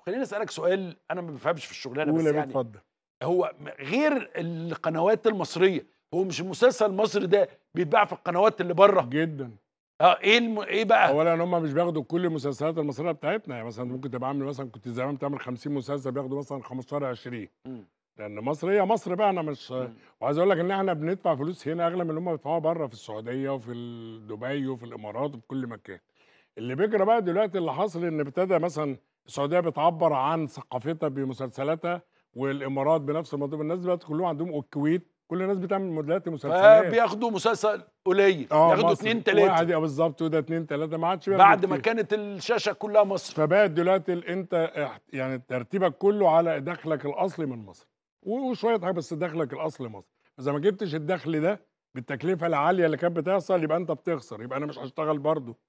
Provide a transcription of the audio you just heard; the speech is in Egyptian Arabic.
خليني اسالك سؤال انا ما بفهمش في الشغلانه قول بس يا بيه يعني اتفضل هو م- غير القنوات المصريه هو مش المسلسل المصري ده بيتباع في القنوات اللي بره جدا اه ايه الم... ايه بقى اولا هم مش بياخدوا كل المسلسلات المصريه بتاعتنا يعني مثلا ممكن تبقى عامل مثلا كنت زمان بتعمل 50 مسلسل بياخدوا مثلا 15 20 مم. لان مصر هي مصر بقى انا مش مم. وعايز اقول لك ان احنا بندفع فلوس هنا اغلى من اللي هم بيدفعوها بره في السعوديه وفي ال- دبي وفي الامارات وفي كل مكان اللي بيجرى بقى دلوقتي اللي حاصل ان ابتدى مثلا السعوديه بتعبر عن ثقافتها بمسلسلاتها والامارات بنفس الموضوع الناس دلوقتي كلهم عندهم والكويت كل الناس بتعمل دلوقتي مسلسلات فبياخدوا مسلسل قليل اه ياخدوا مصر. اتنين واحد تلاته يبقى بالظبط وده اتنين تلاته ما عادش بياخدوا بعد ما كتير. كانت الشاشه كلها مصر فبقت دلوقتي ال- انت اح- يعني ترتيبك كله على دخلك الاصلي من مصر و- وشويه حاجه بس دخلك الاصلي مصر اذا ما جبتش الدخل ده بالتكلفه العاليه اللي كانت بتحصل يبقى انت بتخسر يبقى انا مش هشتغل برضه